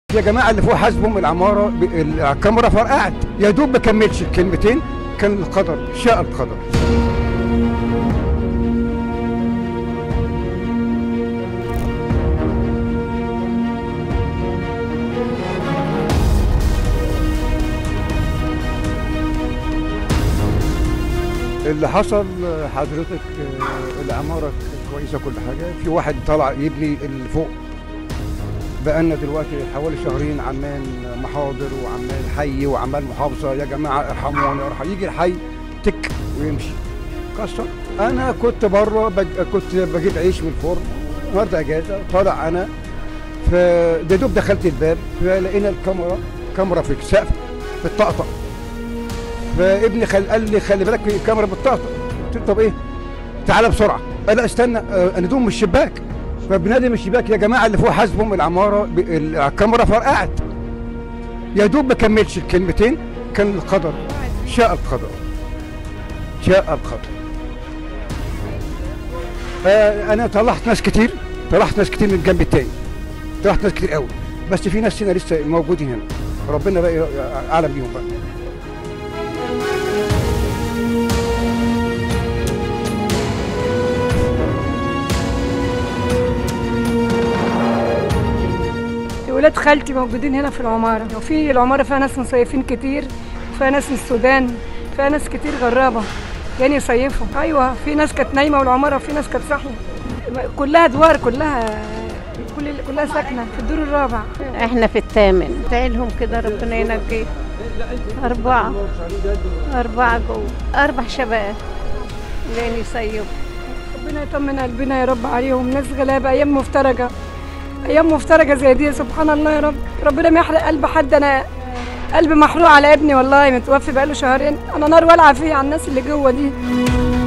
يا جماعه اللي فوق حاسبهم العماره ب- الكاميرا فرقعت يا دوب ما كملش الكلمتين كان القدر شاء القدر اللي حصل حضرتك آه، العمارة كويسة كل حاجة في واحد طلع يبني اللي فوق بقالنا دلوقتي حوالي شهرين عمال محاضر وعمال حي وعمال محافظة يا جماعة ارحموني ارحم يجي الحي تك ويمشي كسر انا كنت بره بج... كنت بجيب عيش من الفرن النهارده اجازه طالع انا فده دوب دخلت الباب فلقينا الكاميرا كاميرا في السقف بتطقطق فابني خل... قال لي خلي بالك الكاميرا بتطقطق قلت له طب ايه تعالى بسرعه قال لا استنى آه، انا دوم من الشباك فبنادي من الشباك يا جماعه اللي فوق حاسبهم العماره ب... الكاميرا فرقعت يا دوب ما كملش الكلمتين كان القدر شاء القدر شاء القدر آه انا طلعت ناس كتير طلعت ناس كتير من الجنب التاني طلعت ناس كتير قوي بس في ناس هنا لسه موجودين هنا ربنا بقى اعلم بيهم بقى ولاد خالتي موجودين هنا في العمارة وفي العمارة فيها ناس مصيفين كتير فيها ناس من السودان فيها ناس كتير غرابة جايين يصيفوا أيوة في ناس كانت نايمة والعمارة وفي ناس كانت صاحية كلها أدوار كلها كل كلها ساكنة في الدور الرابع احنا في الثامن تعيلهم كده ربنا ينجيه أربعة أربعة جوه أربع شباب جايين يصيفوا ربنا يطمن قلبنا يا رب عليهم ناس غلابة أيام مفترجة أيام مفترجة زي دي سبحان الله يا رب ربنا ما يحرق قلب حد أنا قلبي محروق على ابني والله متوفي بقاله شهرين أنا نار والعة فيه على الناس اللي جوه دي